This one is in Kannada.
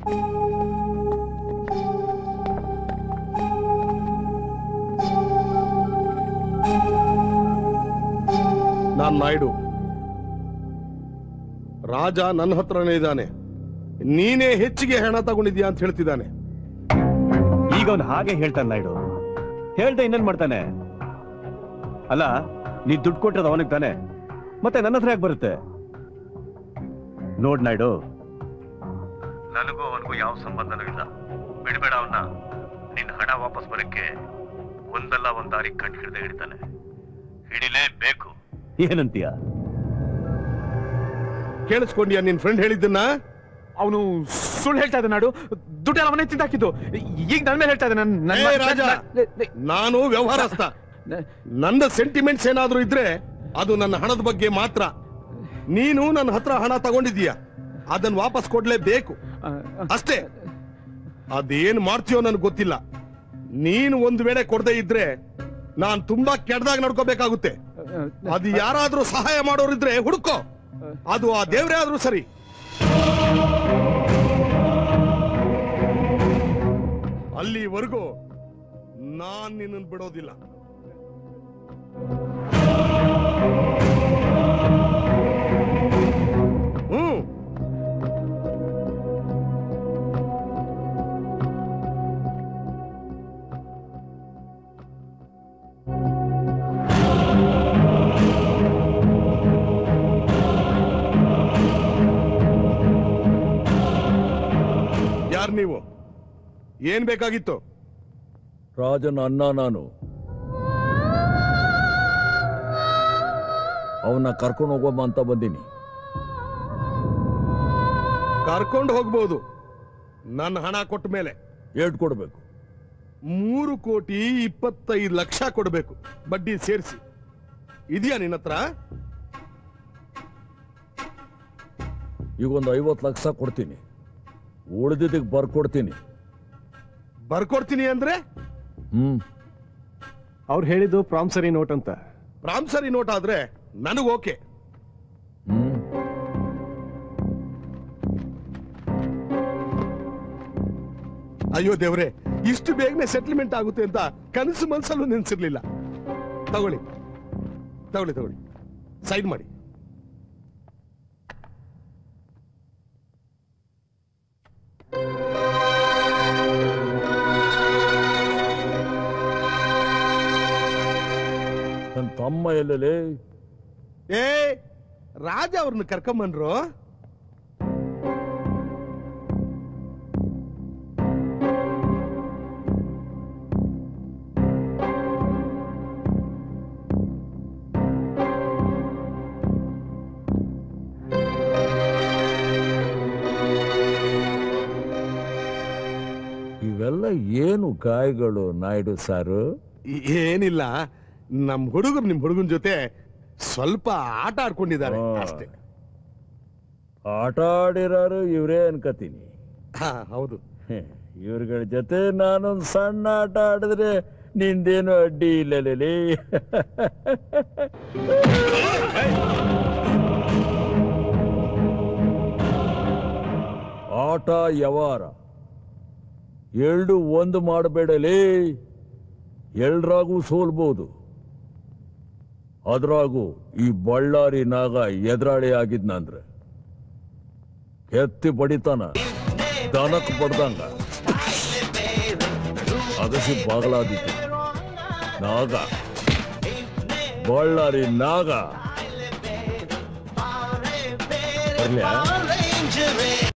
ನಾನ್ ನಾಯ್ಡು ರಾಜ ನನ್ನ ಹತ್ರನೇ ಇದ್ದಾನೆ ನೀನೇ ಹೆಚ್ಚಿಗೆ ಹಣ ತಗೊಂಡಿದ್ಯಾ ಅಂತ ಹೇಳ್ತಿದ್ದಾನೆ ಈಗ ಅವನು ಹಾಗೆ ಹೇಳ್ತಾನೆ ನಾಯ್ಡು ಹೇಳ್ದೆ ಇನ್ನೇನ್ ಮಾಡ್ತಾನೆ ಅಲ್ಲ ನೀ ದುಡ್ಡು ಕೊಟ್ಟಿರೋದು ಅವನಿಗೆ ತಾನೆ ಮತ್ತೆ ನನ್ನ ಹತ್ರ ಯಾಕೆ ಬರುತ್ತೆ ನೋಡ್ ನಾಯ್ಡು ನನಗೂ ಅವನಿಗೂ ಯಾವ ಸಂಬಂಧನೂ ಇಲ್ಲ ಬಿಡಬೇಡ ಅವನ್ನ ನಿನ್ನ ಹಣ ವಾಪಸ್ ಬರಕ್ಕೆ ಒಂದಲ್ಲ ಒಂದ್ ದಾರಿ ಕಂಡು ಹಿಡ್ದೆ ಹಿಡಿತಾನೆ ಹಿಡಿಲೇಬೇಕು ಏನಂತೀಯ ಕೇಳಿಸ್ಕೊಂಡ್ಯಾ ನಿನ್ ಫ್ರೆಂಡ್ ಹೇಳಿದ್ದನ್ನ ಅವನು ಸುಳ್ಳು ಹೇಳ್ತಾ ಇದ್ದ ನಾಡು ದುಡ್ಡೆಲ್ಲ ಅವನೇ ತಿಂದಾಕಿದ್ದು ಈಗ ನನ್ನ ಮೇಲೆ ಹೇಳ್ತಾ ಇದ್ದಾನೆ ನನ್ನ ಏ, ರಾಜ. ನಾನು ವ್ಯವಹಾರಸ್ಥ ನನ್ನ ಸೆಂಟಿಮೆಂಟ್ಸ್ ಏನಾದ್ರೂ ಇದ್ರೆ ಅದು ನನ್ನ ಹಣದ ಬಗ್ಗೆ ಮಾತ್ರ ನೀನು ನನ್ನ ಹತ್ರ ಹಣ ತಗೊಂಡಿದೀಯ ಅದನ್ನ ವಾಪಸ್ ಕೊಡ್ಲೇಬೇಕು ಅಷ್ಟೇ ಅದೇನ್ ಮಾಡ್ತೀಯೋ ನನ್ಗೆ ಗೊತ್ತಿಲ್ಲ ನೀನು ಒಂದು ವೇಳೆ ಕೊಡದೇ ಇದ್ರೆ ನಾನ್ ತುಂಬಾ ಕೆಟ್ಟದಾಗ ನಡ್ಕೋಬೇಕಾಗುತ್ತೆ ಅದು ಯಾರಾದ್ರೂ ಸಹಾಯ ಮಾಡೋರಿದ್ರೆ ಹುಡುಕೋ ಅದು ಆ ದೇವ್ರೇ ಆದ್ರೂ ಸರಿ ಅಲ್ಲಿವರೆಗೂ ನಾನ್ ನಿನ್ನನ್ನು ಬಿಡೋದಿಲ್ಲ ಹ್ಮ್ ಯಾರು ನೀವು ಏನ್ ಬೇಕಾಗಿತ್ತು ರಾಜನ ಅನ್ನ ನಾನು ಅವನ್ನ ಕರ್ಕೊಂಡು ಹೋಗೋಮ್ಮ ಅಂತ ಬಂದೀನಿ ಕರ್ಕೊಂಡು ಹೋಗ್ಬೋದು ನನ್ನ ಹಣ ಕೊಟ್ಟ ಮೇಲೆ ಏಟ್ ಕೊಡ್ಬೇಕು ಮೂರು ಕೋಟಿ ಇಪ್ಪತ್ತೈದು ಲಕ್ಷ ಕೊಡಬೇಕು ಬಡ್ಡಿ ಸೇರಿಸಿ ಇದೆಯಾ ನಿನ್ನ ಹತ್ರ ಈಗ ಒಂದು ಐವತ್ತು ಲಕ್ಷ ಕೊಡ್ತೀನಿ ಉಳಿದಿದ್ದಕ್ಕೆ ಬರ್ಕೊಡ್ತೀನಿ ಬರ್ಕೊಡ್ತೀನಿ ಅಂದ್ರೆ ಹ್ಮ್ ಅವ್ರು ಹೇಳಿದ್ದು ಪ್ರಾಮ್ಸರಿ ನೋಟ್ ಅಂತ ಪ್ರಾಮ್ಸರಿ ನೋಟ್ ಆದ್ರೆ ನನಗ್ ಓಕೆ ಹ್ಮ್ ಅಯ್ಯೋ ದೇವ್ರೆ ಇಷ್ಟು ಬೇಗನೆ ಸೆಟ್ಲ್ಮೆಂಟ್ ಆಗುತ್ತೆ ಅಂತ ಕನಸು ಮನ್ಸಲ್ಲೂ ನೆನ್ಸಿರ್ಲಿಲ್ಲ ತಗೊಳ್ಳಿ ತಗೊಳ್ಳಿ ತಗೊಳ್ಳಿ ಸೈಡ್ ಮಾಡಿ ನನ್ನ ತಮ್ಮ ಎಲ್ಲಲೇ ಏ ರಾಜ ಅವ್ರನ್ನ ಕರ್ಕೊಂಬನ್ರು ಇವೆಲ್ಲ ಏನು ಗಾಯಗಳು ನಾಯ್ಡು ಸಾರು ಏನಿಲ್ಲ ನಮ್ ಹುಡುಗರು ನಿಮ್ ಹುಡುಗನ ಜೊತೆ ಸ್ವಲ್ಪ ಆಟ ಆಡ್ಕೊಂಡಿದ್ದಾರೆ ಆ. ಅಷ್ಟೇ ಆಟ ಆಡಿರೋರು ಇವರೇ ಅನ್ಕತೀನಿ ಹಾ ಹೌದು ಇವ್ರಗಳ ಜೊತೆ ನಾನೊಂದು ಸಣ್ಣ ಆಟ ಆಡಿದ್ರೆ ನಿಂದೇನು ಅಡ್ಡಿ ಇಲ್ಲಲೇ ಆಟ ಯವಾರ ಎರಡು ಒಂದು ಮಾಡಬೇಡಲೇ ಎಲ್ರಾಗೂ ಸೋಲ್ಬೋದು ಅದ್ರಾಗೂ ಈ ಬಳ್ಳಾರಿ ನಾಗ ಎದುರಾಳಿ ಆಗಿದ್ನಂದ್ರೆ ಎತ್ತಿ ಬಡಿತಾನ ದನಕ್ ಬಡ್ದಂಗ ಅಗಸಿ ಬಾಗಲಾದಿತ್ತು ನಾಗ ಬಳ್ಳಾರಿ ನಾಗ ಬರ್ಲ್ಯಾ